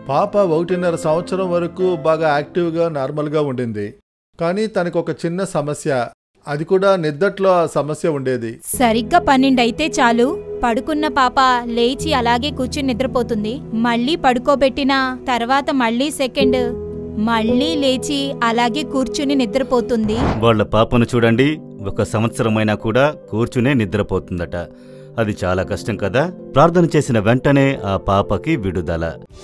పాప ఒకటిన్నర సంవత్సరం వరకు బాగా యాక్టివ్గా నార్మల్గా ఉండింది కానీ తనకు ఒక చిన్న సమస్య అది కూడా నిద్దట్లో ఆ సమస్య ఉండేది సరిగ్గా పన్నెండైతే చాలు పడుకున్న పాప లేచి అలాగే కూర్చుని నిద్రపోతుంది మళ్ళీ పడుకోబెట్టిన తర్వాత మళ్ళీ సెకండ్ మళ్ళీ లేచి అలాగే కూర్చుని నిద్రపోతుంది వాళ్ళ పాపను చూడండి ఒక సంవత్సరమైనా కూడా కూర్చునే నిద్రపోతుందట అది చాలా కష్టం కదా ప్రార్థన చేసిన వెంటనే ఆ పాపకి విడుదల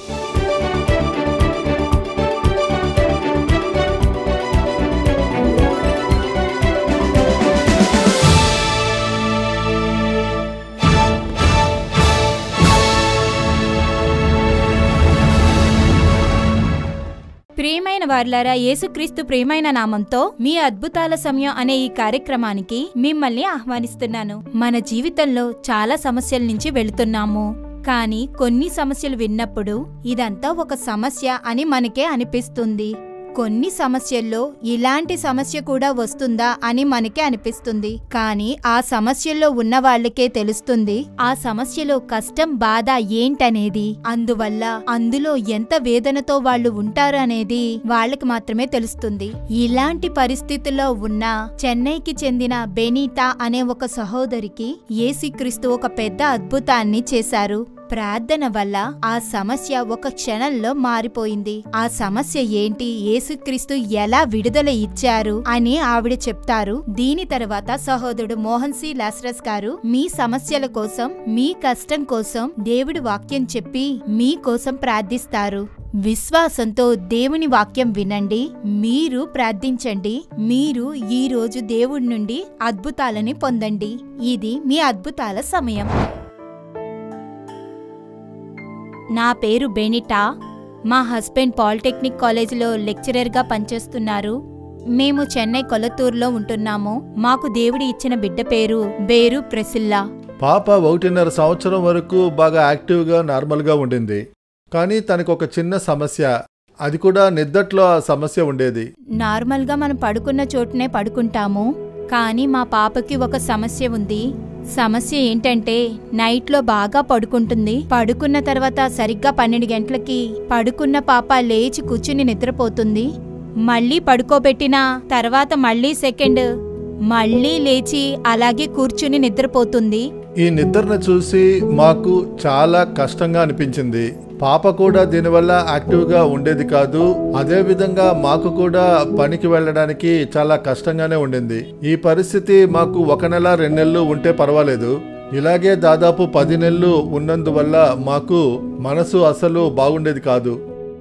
ప్రియమైన వారులారా యేసుక్రీస్తు ప్రియమైన నామంతో మీ అద్భుతాల సమయం అనే ఈ కార్యక్రమానికి మిమ్మల్ని ఆహ్వానిస్తున్నాను మన జీవితంలో చాలా సమస్యల నుంచి వెళుతున్నాము కానీ కొన్ని సమస్యలు విన్నప్పుడు ఇదంతా ఒక సమస్య అని మనకే అనిపిస్తుంది కొన్ని సమస్యల్లో ఇలాంటి సమస్య కూడా వస్తుందా అని మనకే అనిపిస్తుంది కానీ ఆ సమస్యల్లో ఉన్న వాళ్ళకే తెలుస్తుంది ఆ సమస్యలో కష్టం బాధ ఏంటనేది అందువల్ల అందులో ఎంత వేదనతో వాళ్ళు ఉంటారు అనేది వాళ్ళకి మాత్రమే తెలుస్తుంది ఇలాంటి పరిస్థితుల్లో ఉన్న చెన్నైకి చెందిన బెనీతా అనే ఒక సహోదరికి యేసుక్రీస్తు ఒక పెద్ద అద్భుతాన్ని చేశారు ప్రార్థన వల్ల ఆ సమస్య ఒక క్షణంలో మారిపోయింది ఆ సమస్య ఏంటి యేసుక్రీస్తు ఎలా విడుదల ఇచ్చారు అని ఆవిడ చెప్తారు దీని తర్వాత సహోదరుడు మోహన్ సి లాస్రస్ గారు మీ సమస్యల కోసం మీ కష్టం కోసం దేవుడి వాక్యం చెప్పి మీ కోసం ప్రార్థిస్తారు విశ్వాసంతో దేవుని వాక్యం వినండి మీరు ప్రార్థించండి మీరు ఈ రోజు దేవుడి నుండి అద్భుతాలని పొందండి ఇది మీ అద్భుతాల సమయం నా పేరు బెనిటా మా హస్బెండ్ పాలిటెక్నిక్ కాలేజీలో లెక్చరర్గా పనిచేస్తున్నారు మేము చెన్నై కొలతూరులో ఉంటున్నాము మాకు దేవుడి ఇచ్చిన బిడ్డ పేరు బేరు ప్రెసిల్లా పాప ఒకటిన్నర సంవత్సరం వరకు బాగా యాక్టివ్గా నార్మల్గా ఉండింది కానీ తనకు ఒక చిన్న సమస్య అది కూడా నిద్దట్లో ఆ సమస్య ఉండేది నార్మల్గా మనం పడుకున్న చోటునే పడుకుంటాము కానీ మా పాపకి ఒక సమస్య ఉంది సమస్య ఏంటంటే నైట్లో బాగా పడుకుంటుంది పడుకున్న తర్వాత సరిగ్గా పన్నెండు గంటలకి పడుకున్న పాప లేచి కూర్చుని నిద్రపోతుంది మళ్ళీ పడుకోబెట్టిన తర్వాత మళ్ళీ సెకండ్ మళ్ళీ లేచి అలాగే కూర్చుని నిద్రపోతుంది ఈ నిద్రను చూసి మాకు చాలా కష్టంగా అనిపించింది పాప కూడా దీనివల్ల యాక్టివ్గా ఉండేది కాదు అదే విధంగా మాకు కూడా పనికి వెళ్ళడానికి చాలా కష్టంగానే ఉండింది ఈ పరిస్థితి మాకు ఒక నెల రెండు నెలలు ఉంటే పర్వాలేదు ఇలాగే దాదాపు పది నెలలు ఉన్నందువల్ల మాకు మనసు అసలు బాగుండేది కాదు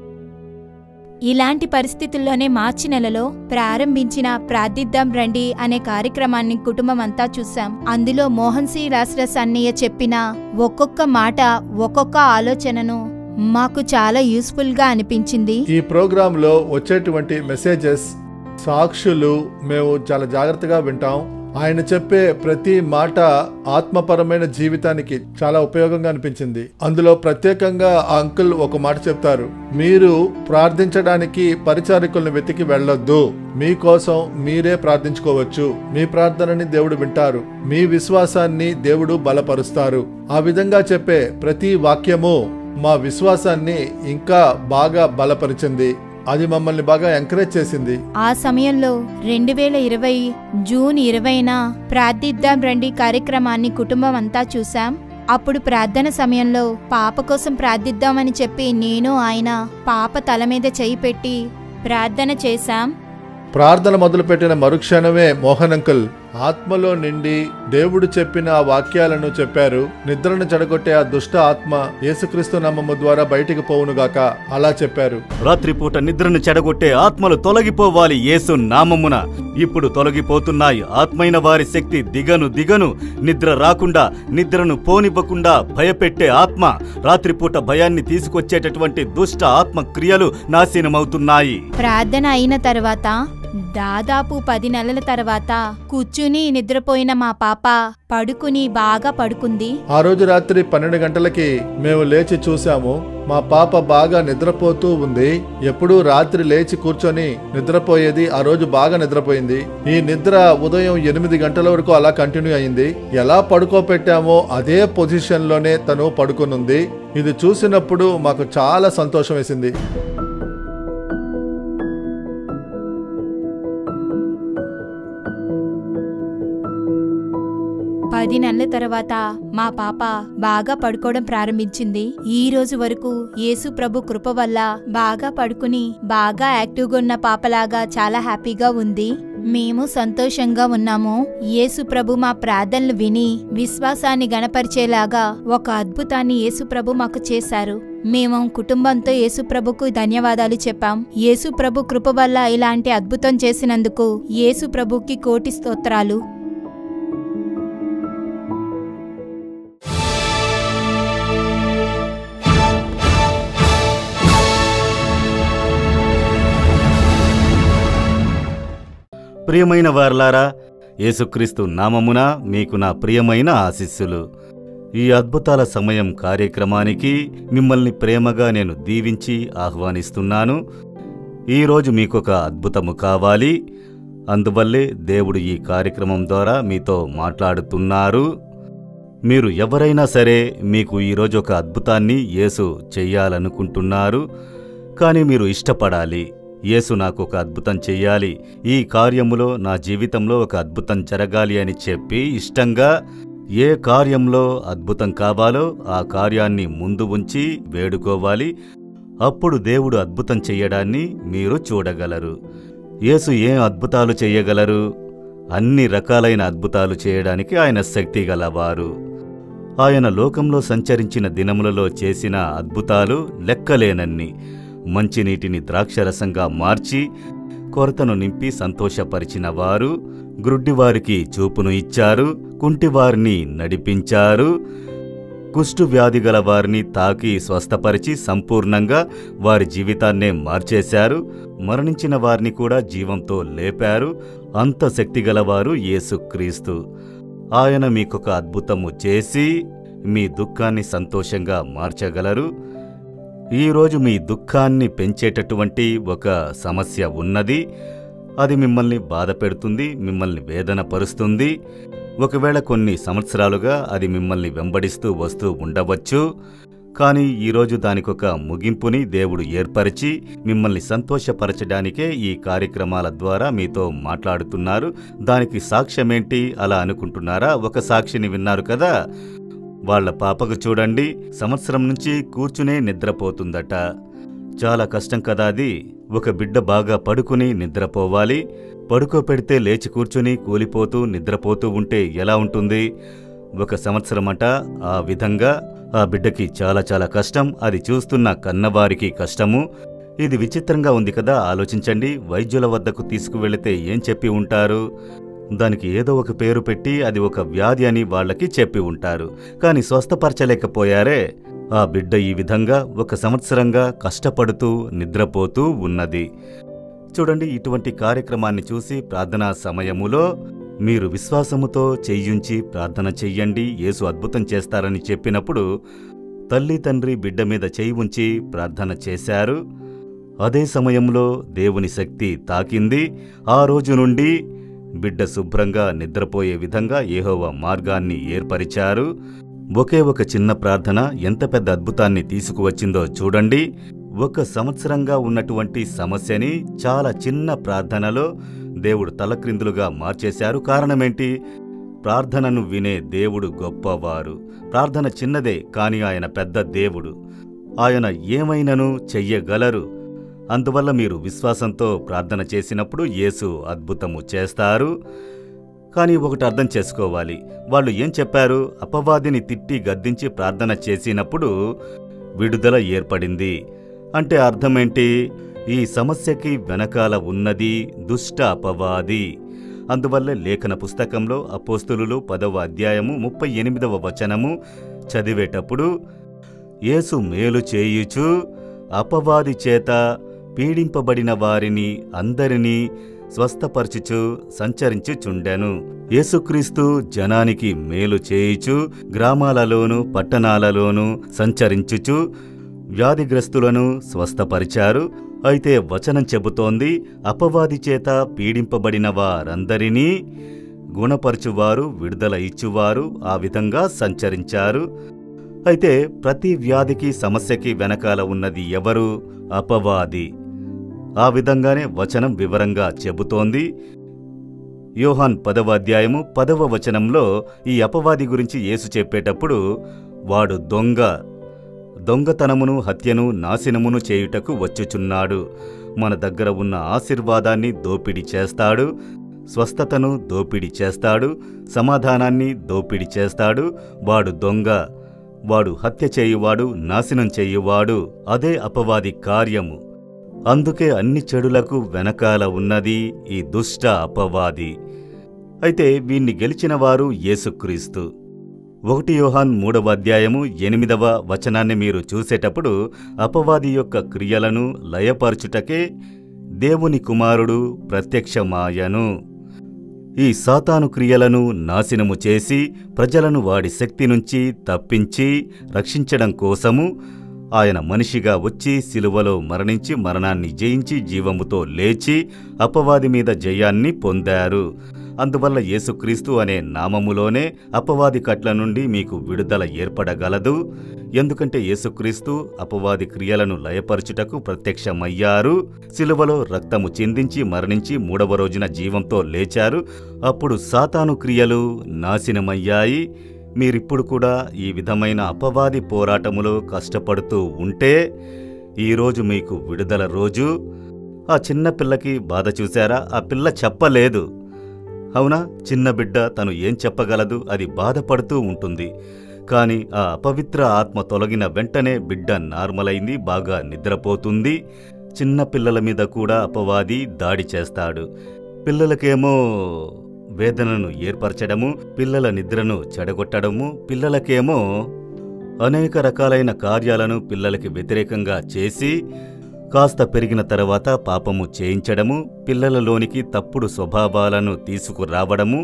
ఇలాంటి పరిస్థితుల్లోనే మార్చి నెలలో ప్రారంభించిన ప్రార్థిద్దాం రండి అనే కార్యక్రమాన్ని కుటుంబం అంతా చూశాం అందులో మోహన్ సి రాసరస్ అన్నయ్య చెప్పిన ఒక్కొక్క మాట ఒక్కొక్క ఆలోచనను మాకు చాలా యూస్ఫుల్ గా అనిపించింది ఈ ప్రోగ్రాంలో వచ్చేటువంటి మెసేజెస్ సాక్షులు మేము చాలా జాగ్రత్తగా వింటాం ఆయన చెప్పే ప్రతి మాట ఆత్మపరమైన జీవితానికి చాలా ఉపయోగంగా అనిపించింది అందులో ప్రత్యేకంగా ఆ అంకుల్ ఒక మాట చెప్తారు మీరు ప్రార్థించడానికి పరిచారికులను వెతికి వెళ్ళొద్దు మీకోసం మీరే ప్రార్థించుకోవచ్చు మీ ప్రార్థనని దేవుడు వింటారు మీ విశ్వాసాన్ని దేవుడు బలపరుస్తారు ఆ విధంగా చెప్పే ప్రతి వాక్యము మా విశ్వాసాన్ని ఇంకా బాగా బలపరిచింది అది మమ్మల్ని బాగా ఎంకరేజ్ చేసింది ఆ సమయంలో రెండు వేల ఇరవై జూన్ ఇరవైన ప్రార్థిద్దాం రండి కార్యక్రమాన్ని కుటుంబం అంతా చూశాం అప్పుడు ప్రార్థన సమయంలో పాప కోసం ప్రార్థిద్దామని చెప్పి నేను ఆయన పాప తల మీద చేయి పెట్టి ప్రార్థన చేశాం ప్రార్థన మొదలుపెట్టిన మరుక్షణమే మోహన్ అంకుల్ ఆత్మలో నిండి దేవుడు చెప్పిన ఆ వాక్యాలను చెప్పారు నిద్రను చెడగొట్టే ఆ దుష్ట ఆత్మ యేసుక్రీస్తు నామము ద్వారా బయటికి పోవునుగాక అలా చెప్పారు రాత్రిపూట నిద్రను చెడగొట్టే ఆత్మలు తొలగిపోవాలి యేసు నామమున ఇప్పుడు తొలగిపోతున్నాయి ఆత్మైన వారి శక్తి దిగను దిగను నిద్ర రాకుండా నిద్రను పోనివ్వకుండా భయపెట్టే ఆత్మ రాత్రిపూట భయాన్ని తీసుకొచ్చేటటువంటి దుష్ట ఆత్మ క్రియలు నాశనమవుతున్నాయి ప్రార్థన అయిన తర్వాత దాదాపు పది నెలల తర్వాత కూర్చుని నిద్రపోయిన మా పాప పడుకుని బాగా పడుకుంది ఆ రోజు రాత్రి పన్నెండు గంటలకి మేము లేచి చూసాము మా పాప బాగా నిద్రపోతూ ఉంది ఎప్పుడూ రాత్రి లేచి కూర్చొని నిద్రపోయేది ఆ రోజు బాగా నిద్రపోయింది ఈ నిద్ర ఉదయం ఎనిమిది గంటల వరకు అలా కంటిన్యూ అయింది ఎలా పడుకోపెట్టామో అదే పొజిషన్ లోనే తను పడుకునుంది ఇది చూసినప్పుడు మాకు చాలా సంతోషం వేసింది పది నెలల తర్వాత మా పాప బాగా పడుకోవడం ప్రారంభించింది ఈ రోజు వరకు యేసు ప్రభు కృప వల్ల బాగా పడుకుని బాగా యాక్టివ్గా ఉన్న పాపలాగా చాలా హ్యాపీగా ఉంది మేము సంతోషంగా ఉన్నాము యేసు ప్రభు మా ప్రార్థనలు విని విశ్వాసాన్ని గణపరిచేలాగా ఒక అద్భుతాన్ని యేసు ప్రభు మాకు చేశారు మేము కుటుంబంతో యేసు ప్రభుకు ధన్యవాదాలు చెప్పాం యేసు ప్రభు కృప వల్ల ఇలాంటి అద్భుతం చేసినందుకు యేసు ప్రభుకి కోటి స్తోత్రాలు ప్రియమైన వారలారా యేసుక్రీస్తు నామమున మీకు నా ప్రియమైన ఆశీస్సులు ఈ అద్భుతాల సమయం కార్యక్రమానికి మిమ్మల్ని ప్రేమగా నేను దీవించి ఆహ్వానిస్తున్నాను ఈరోజు మీకొక అద్భుతము కావాలి అందువల్లే దేవుడు ఈ కార్యక్రమం ద్వారా మీతో మాట్లాడుతున్నారు మీరు ఎవరైనా సరే మీకు ఈరోజు ఒక అద్భుతాన్ని యేసు చెయ్యాలనుకుంటున్నారు కానీ మీరు ఇష్టపడాలి యేసు నాకు ఒక అద్భుతం చెయ్యాలి ఈ కార్యములో నా జీవితంలో ఒక అద్భుతం జరగాలి అని చెప్పి ఇష్టంగా ఏ కార్యంలో అద్భుతం కావాలో ఆ కార్యాన్ని ముందు ఉంచి వేడుకోవాలి అప్పుడు దేవుడు అద్భుతం చెయ్యడాన్ని మీరు చూడగలరు యేసు ఏం అద్భుతాలు చెయ్యగలరు అన్ని రకాలైన అద్భుతాలు చేయడానికి ఆయన శక్తి గలవారు ఆయన లోకంలో సంచరించిన దినములలో చేసిన అద్భుతాలు లెక్కలేనన్ని మంచినీటిని ద్రాక్షరసంగా మార్చి కొరతను నింపి సంతోషపరిచిన వారు గ్రుడ్డివారికి చూపును ఇచ్చారు కుంటివారిని నడిపించారు కుష్టు వ్యాధి గల వారిని తాకి స్వస్థపరిచి సంపూర్ణంగా వారి జీవితాన్నే మార్చేశారు మరణించిన వారిని కూడా జీవంతో లేపారు అంత శక్తిగలవారు యేసుక్రీస్తు ఆయన మీకొక అద్భుతము చేసి మీ దుఃఖాన్ని సంతోషంగా మార్చగలరు ఈరోజు మీ దుఃఖాన్ని పెంచేటటువంటి ఒక సమస్య ఉన్నది అది మిమ్మల్ని బాధ పెడుతుంది మిమ్మల్ని వేదన పరుస్తుంది ఒకవేళ కొన్ని సంవత్సరాలుగా అది మిమ్మల్ని వెంబడిస్తూ వస్తూ ఉండవచ్చు కానీ ఈరోజు దానికొక ముగింపుని దేవుడు ఏర్పరిచి మిమ్మల్ని సంతోషపరచడానికే ఈ కార్యక్రమాల ద్వారా మీతో మాట్లాడుతున్నారు దానికి సాక్ష్యమేంటి అలా అనుకుంటున్నారా ఒక సాక్షిని విన్నారు కదా వాళ్ళ పాపకు చూడండి సంవత్సరం నుంచి కూర్చునే నిద్రపోతుందట చాలా కష్టం కదా అది ఒక బిడ్డ బాగా పడుకుని నిద్రపోవాలి పడుకోపెడితే లేచి కూర్చుని కూలిపోతూ నిద్రపోతూ ఉంటే ఎలా ఉంటుంది ఒక సంవత్సరమట ఆ విధంగా ఆ బిడ్డకి చాలా చాలా కష్టం అది చూస్తున్న కన్నవారికి కష్టము ఇది విచిత్రంగా ఉంది కదా ఆలోచించండి వైద్యుల వద్దకు తీసుకువెళితే ఏం చెప్పి ఉంటారు దానికి ఏదో ఒక పేరు పెట్టి అది ఒక వ్యాధి అని వాళ్ళకి చెప్పి ఉంటారు కానీ స్వస్థపరచలేకపోయారే ఆ బిడ్డ ఈ విధంగా ఒక సంవత్సరంగా కష్టపడుతూ నిద్రపోతూ ఉన్నది చూడండి ఇటువంటి కార్యక్రమాన్ని చూసి ప్రార్థనా సమయములో మీరు విశ్వాసముతో చెయ్యుంచి ప్రార్థన చెయ్యండి యేసు అద్భుతం చేస్తారని చెప్పినప్పుడు తల్లి తండ్రి బిడ్డ మీద చేయి ఉంచి ప్రార్థన చేశారు అదే సమయంలో దేవుని శక్తి తాకింది ఆ రోజు నుండి బిడ్డ శుభ్రంగా నిద్రపోయే విధంగా ఏహోవ మార్గాన్ని ఏర్పరిచారు ఒకే ఒక చిన్న ప్రార్థన ఎంత పెద్ద అద్భుతాన్ని తీసుకువచ్చిందో చూడండి ఒక సంవత్సరంగా ఉన్నటువంటి సమస్యని చాలా చిన్న ప్రార్థనలో దేవుడు తలక్రిందులుగా మార్చేశారు కారణమేంటి ప్రార్థనను వినే దేవుడు గొప్పవారు ప్రార్థన చిన్నదే కాని ఆయన పెద్ద దేవుడు ఆయన ఏమైనను చెయ్యగలరు అందువల్ల మీరు విశ్వాసంతో ప్రార్థన చేసినప్పుడు యేసు అద్భుతము చేస్తారు కానీ ఒకటి అర్థం చేసుకోవాలి వాళ్ళు ఏం చెప్పారు అపవాదిని తిట్టి గద్దించి ప్రార్థన చేసినప్పుడు విడుదల ఏర్పడింది అంటే అర్థమేంటి ఈ సమస్యకి వెనకాల ఉన్నది దుష్ట అపవాది అందువల్ల లేఖన పుస్తకంలో అపోస్తులు పదవ అధ్యాయము ముప్పై ఎనిమిదవ వచనము చదివేటప్పుడు యేసు మేలు చేయుచు అపవాది చేత పీడింపబడిన వారిని అందరినీ స్వస్థపరచుచు సంచరించుచుండెను యేసుక్రీస్తు జనానికి మేలు చేయుచు గ్రామాలలోను పట్టణాలలోను సంచరించుచు వ్యాధిగ్రస్తులను స్వస్థపరిచారు అయితే వచనం చెబుతోంది అపవాది చేత పీడింపబడిన వారందరినీ గుణపరచువారు విడుదల ఇచ్చువారు ఆ విధంగా సంచరించారు అయితే ప్రతి వ్యాధికి సమస్యకి వెనకాల ఉన్నది ఎవరు అపవాది ఆ విధంగానే వచనం వివరంగా చెబుతోంది యోహాన్ పదవ అధ్యాయము పదవ వచనంలో ఈ అపవాది గురించి యేసు చెప్పేటప్పుడు వాడు దొంగ దొంగతనమును హత్యను నాశనమును చేయుటకు వచ్చుచున్నాడు మన దగ్గర ఉన్న ఆశీర్వాదాన్ని దోపిడీ చేస్తాడు స్వస్థతను దోపిడీ చేస్తాడు సమాధానాన్ని దోపిడీ చేస్తాడు వాడు దొంగ వాడు హత్య చేయువాడు నాశనం చేయువాడు అదే అపవాది కార్యము అందుకే అన్ని చెడులకు వెనకాల ఉన్నది ఈ దుష్ట అపవాది అయితే వీణ్ణి గెలిచిన వారు యేసుక్రీస్తు ఒకటి యోహాన్ మూడవ అధ్యాయము ఎనిమిదవ వచనాన్ని మీరు చూసేటప్పుడు అపవాది యొక్క క్రియలను లయపరచుటకే దేవుని కుమారుడు ప్రత్యక్షమాయను ఈ సాతాను క్రియలను నాశనము చేసి ప్రజలను వాడి శక్తి నుంచి తప్పించి రక్షించడం కోసము ఆయన మనిషిగా వచ్చి సిలువలో మరణించి మరణాన్ని జయించి జీవముతో లేచి అపవాది మీద జయాన్ని పొందారు అందువల్ల యేసుక్రీస్తు అనే నామములోనే అపవాది కట్ల నుండి మీకు విడుదల ఏర్పడగలదు ఎందుకంటే యేసుక్రీస్తు అపవాది క్రియలను లయపరచుటకు ప్రత్యక్షమయ్యారు సిలువలో రక్తము చిందించి మరణించి మూడవ రోజున జీవంతో లేచారు అప్పుడు సాతాను క్రియలు నాశనమయ్యాయి మీరిప్పుడు కూడా ఈ విధమైన అపవాది పోరాటములో కష్టపడుతూ ఉంటే ఈరోజు మీకు విడుదల రోజు ఆ చిన్న పిల్లకి బాధ చూశారా ఆ పిల్ల చెప్పలేదు అవునా చిన్న బిడ్డ తను ఏం చెప్పగలదు అది బాధపడుతూ ఉంటుంది కాని ఆ అపవిత్ర ఆత్మ తొలగిన వెంటనే బిడ్డ నార్మల్ అయింది బాగా నిద్రపోతుంది చిన్న పిల్లల మీద కూడా అపవాది దాడి చేస్తాడు పిల్లలకేమో వేదనను ఏర్పరచడము పిల్లల నిద్రను చెడగొట్టడము పిల్లలకేమో అనేక రకాలైన కార్యాలను పిల్లలకి వ్యతిరేకంగా చేసి కాస్త పెరిగిన తర్వాత పాపము చేయించడము పిల్లలలోనికి తప్పుడు స్వభావాలను తీసుకురావడము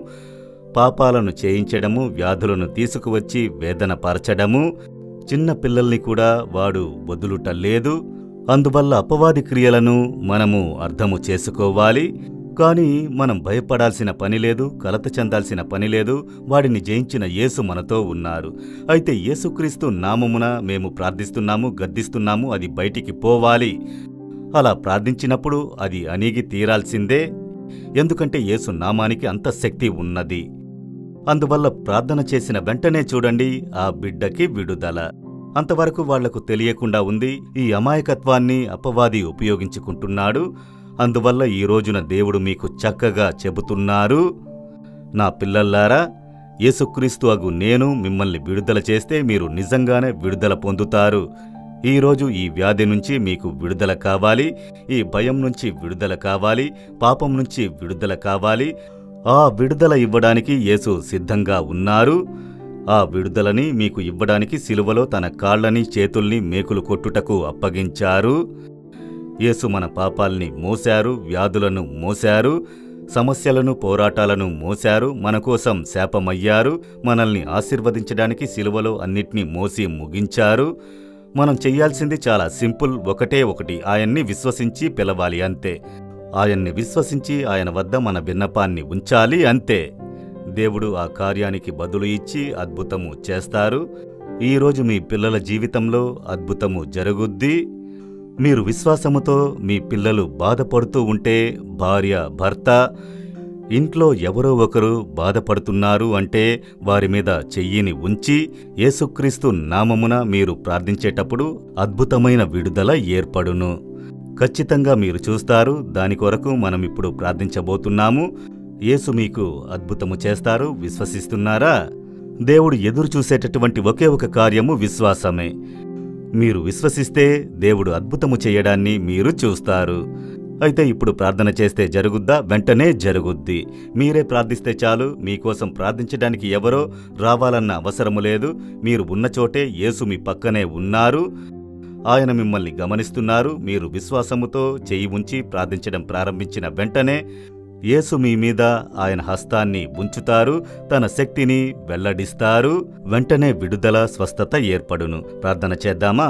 పాపాలను చేయించడము వ్యాధులను తీసుకువచ్చి వేదన పరచడము చిన్న పిల్లల్ని కూడా వాడు వదులుట లేదు అందువల్ల అపవాది క్రియలను మనము అర్థము చేసుకోవాలి కానీ మనం భయపడాల్సిన పని లేదు కలత చెందాల్సిన పని లేదు వాడిని జయించిన యేసు మనతో ఉన్నారు అయితే యేసుక్రీస్తు నామమున మేము ప్రార్థిస్తున్నాము గద్దిస్తున్నాము అది బయటికి పోవాలి అలా ప్రార్థించినప్పుడు అది అణిగి తీరాల్సిందే ఎందుకంటే యేసు నామానికి అంత శక్తి ఉన్నది అందువల్ల ప్రార్థన చేసిన వెంటనే చూడండి ఆ బిడ్డకి విడుదల అంతవరకు వాళ్లకు తెలియకుండా ఉంది ఈ అమాయకత్వాన్ని అపవాది ఉపయోగించుకుంటున్నాడు అందువల్ల ఈ రోజున దేవుడు మీకు చక్కగా చెబుతున్నారు నా పిల్లల్లారా యేసుక్రీస్తు అగు నేను మిమ్మల్ని విడుదల చేస్తే మీరు నిజంగానే విడుదల పొందుతారు ఈరోజు ఈ వ్యాధి నుంచి మీకు విడుదల కావాలి ఈ భయం నుంచి విడుదల కావాలి పాపం నుంచి విడుదల కావాలి ఆ విడుదల ఇవ్వడానికి యేసు సిద్ధంగా ఉన్నారు ఆ విడుదలని మీకు ఇవ్వడానికి సిలువలో తన కాళ్ళని చేతుల్ని మేకులు కొట్టుటకు అప్పగించారు యేసు మన పాపాల్ని మోశారు వ్యాధులను మోశారు సమస్యలను పోరాటాలను మోశారు మన కోసం శాపమయ్యారు మనల్ని ఆశీర్వదించడానికి సిలువలో అన్నిటినీ మోసి ముగించారు మనం చెయ్యాల్సింది చాలా సింపుల్ ఒకటే ఒకటి ఆయన్ని విశ్వసించి పిలవాలి అంతే ఆయన్ని విశ్వసించి ఆయన వద్ద మన విన్నపాన్ని ఉంచాలి అంతే దేవుడు ఆ కార్యానికి బదులు ఇచ్చి అద్భుతము చేస్తారు ఈరోజు మీ పిల్లల జీవితంలో అద్భుతము జరుగుద్ది మీరు విశ్వాసముతో మీ పిల్లలు బాధపడుతూ ఉంటే భార్య భర్త ఇంట్లో ఎవరో ఒకరు బాధపడుతున్నారు అంటే వారి మీద చెయ్యిని ఉంచి యేసుక్రీస్తు నామమున మీరు ప్రార్థించేటప్పుడు అద్భుతమైన విడుదల ఏర్పడును ఖచ్చితంగా మీరు చూస్తారు దాని కొరకు మనం ఇప్పుడు ప్రార్థించబోతున్నాము యేసు మీకు అద్భుతము చేస్తారు విశ్వసిస్తున్నారా దేవుడు ఎదురు చూసేటటువంటి ఒకే ఒక కార్యము విశ్వాసమే మీరు విశ్వసిస్తే దేవుడు అద్భుతము చేయడాన్ని మీరు చూస్తారు అయితే ఇప్పుడు ప్రార్థన చేస్తే జరుగుద్దా వెంటనే జరుగుద్ది మీరే ప్రార్థిస్తే చాలు మీకోసం ప్రార్థించడానికి ఎవరో రావాలన్న అవసరము లేదు మీరు ఉన్న చోటే యేసు మీ పక్కనే ఉన్నారు ఆయన మిమ్మల్ని గమనిస్తున్నారు మీరు విశ్వాసముతో చెయ్యి ఉంచి ప్రార్థించడం ప్రారంభించిన వెంటనే యేసు మీ మీద ఆయన హస్తాన్ని ఉంచుతారు తన శక్తిని వెల్లడిస్తారు వెంటనే విడుదల స్వస్థత ఏర్పడును ప్రార్థన చేద్దామా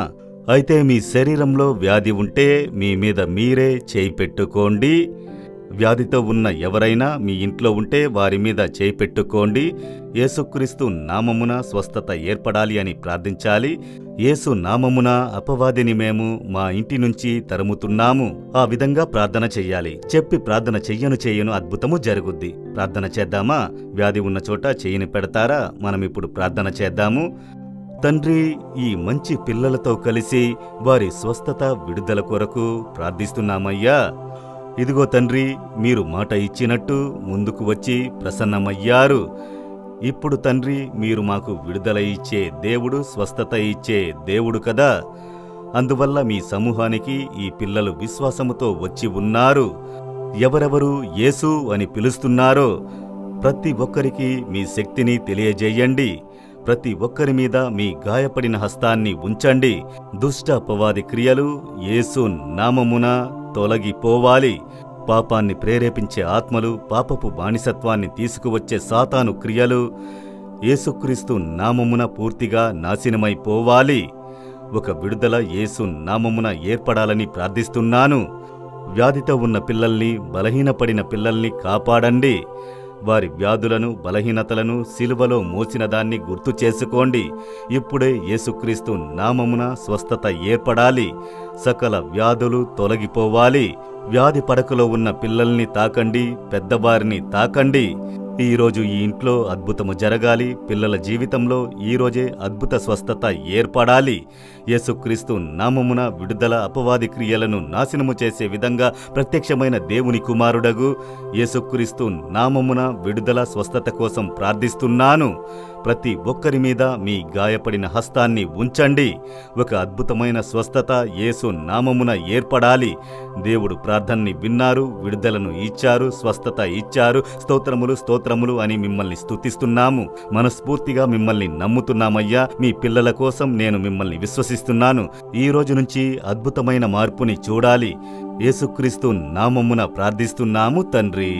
అయితే మీ శరీరంలో వ్యాధి ఉంటే మీ మీద మీరే చేయి పెట్టుకోండి వ్యాధితో ఉన్న ఎవరైనా మీ ఇంట్లో ఉంటే వారి మీద చేయి పెట్టుకోండి యేసుక్రీస్తు నామమున స్వస్థత ఏర్పడాలి అని ప్రార్థించాలి యేసు నామమున అపవాదిని మేము మా ఇంటి నుంచి తరుముతున్నాము ఆ విధంగా ప్రార్థన చెయ్యాలి చెప్పి ప్రార్థన చెయ్యను చెయ్యను అద్భుతము జరుగుద్ది ప్రార్థన చేద్దామా వ్యాధి ఉన్న చోట చెయ్యిని పెడతారా మనం ఇప్పుడు ప్రార్థన చేద్దాము తండ్రి ఈ మంచి పిల్లలతో కలిసి వారి స్వస్థత విడుదల కొరకు ప్రార్థిస్తున్నామయ్యా ఇదిగో తండ్రి మీరు మాట ఇచ్చినట్టు ముందుకు వచ్చి ప్రసన్నమయ్యారు ఇప్పుడు తండ్రి మీరు మాకు విడుదల ఇచ్చే దేవుడు స్వస్థత ఇచ్చే దేవుడు కదా అందువల్ల మీ సమూహానికి ఈ పిల్లలు విశ్వాసముతో వచ్చి ఉన్నారు ఎవరెవరు యేసు అని పిలుస్తున్నారో ప్రతి ఒక్కరికి మీ శక్తిని తెలియజేయండి ప్రతి ఒక్కరి మీద మీ గాయపడిన హస్తాన్ని ఉంచండి దుష్ట అపవాది క్రియలు యేసు నామమున తొలగిపోవాలి పాపాన్ని ప్రేరేపించే ఆత్మలు పాపపు బానిసత్వాన్ని తీసుకువచ్చే సాతాను క్రియలు యేసుక్రీస్తు నామమున పూర్తిగా నాశనమైపోవాలి ఒక విడుదల యేసు నామమున ఏర్పడాలని ప్రార్థిస్తున్నాను వ్యాధితో ఉన్న పిల్లల్ని బలహీనపడిన పిల్లల్ని కాపాడండి వారి వ్యాధులను బలహీనతలను సిలువలో మోసిన దాన్ని గుర్తు చేసుకోండి ఇప్పుడే యేసుక్రీస్తు నామమున స్వస్థత ఏర్పడాలి సకల వ్యాధులు తొలగిపోవాలి వ్యాధి పడకలో ఉన్న పిల్లల్ని తాకండి పెద్దవారిని తాకండి ఈ రోజు ఈ ఇంట్లో అద్భుతము జరగాలి పిల్లల జీవితంలో ఈ రోజే అద్భుత స్వస్థత ఏర్పడాలి యేసుక్రీస్తు నామమున విడుదల అపవాది క్రియలను నాశనము చేసే విధంగా ప్రత్యక్షమైన దేవుని కుమారుడగు యేసుక్రీస్తు నామమున విడుదల స్వస్థత కోసం ప్రార్థిస్తున్నాను ప్రతి ఒక్కరి మీద మీ గాయపడిన హస్తాన్ని ఉంచండి ఒక అద్భుతమైన స్వస్థత యేసు నామమున ఏర్పడాలి దేవుడు ప్రార్థనని విన్నారు విడుదలను ఇచ్చారు స్వస్థత ఇచ్చారు స్తోత్రములు స్తోత్రములు అని మిమ్మల్ని స్తుతిస్తున్నాము మనస్ఫూర్తిగా మిమ్మల్ని నమ్ముతున్నామయ్యా మీ పిల్లల కోసం నేను మిమ్మల్ని విశ్వసిస్తున్నాను ఈ రోజు నుంచి అద్భుతమైన మార్పుని చూడాలి యేసుక్రీస్తు నామమున ప్రార్థిస్తున్నాము తండ్రి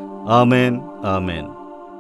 ఆమెన్ ఆమెన్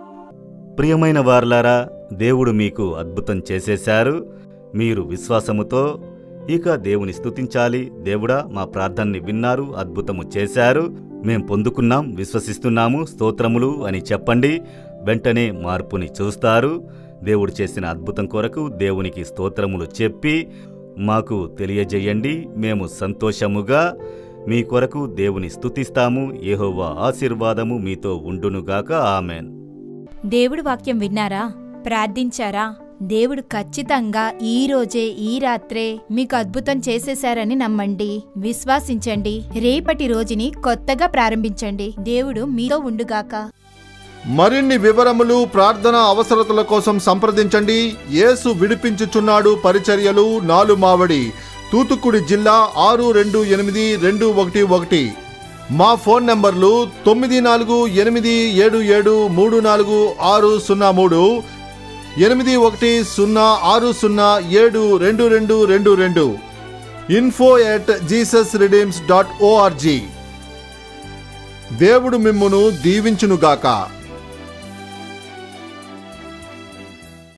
ప్రియమైన వారలారా దేవుడు మీకు అద్భుతం చేసేశారు మీరు విశ్వాసముతో ఇక దేవుని స్తుతించాలి దేవుడా మా ప్రార్థనని విన్నారు అద్భుతము చేశారు మేం పొందుకున్నాం విశ్వసిస్తున్నాము స్తోత్రములు అని చెప్పండి వెంటనే మార్పుని చూస్తారు దేవుడు చేసిన అద్భుతం కొరకు దేవునికి స్తోత్రములు చెప్పి మాకు తెలియజేయండి మేము సంతోషముగా మీ కొరకు దేవుని స్తుతిస్తాము యెహోవా ఆశీర్వాదము మీతో ఉండునుగాక ఆమెన్ దేవుడి వాక్యం విన్నారా ప్రార్థించారా దేవుడు ఖచ్చితంగా ఈ రోజే ఈ రాత్రే మీకు అద్భుతం చేసేశారని నమ్మండి విశ్వాసించండి రేపటి రోజుని కొత్తగా ప్రారంభించండి దేవుడు మీతో ఉండుగాక మరిన్ని వివరములు ప్రార్థన అవసరతల కోసం సంప్రదించండి యేసు విడిపించుచున్నాడు పరిచర్యలు నాలు మావడి తూతుక్కుడి జిల్లా ఆరు రెండు ఎనిమిది రెండు ఒకటి ఒకటి మా ఫోన్ నంబర్లు తొమ్మిది నాలుగు ఎనిమిది ఏడు ఏడు మూడు నాలుగు ఆరు సున్నా మూడు ఎనిమిది ఒకటి సున్నా ఆరు సున్నా ఏడు రెండు రెండు రెండు రెండు info at Jesus redeems dot ORG దేవుడు మిమ్మును దీవించునుగాక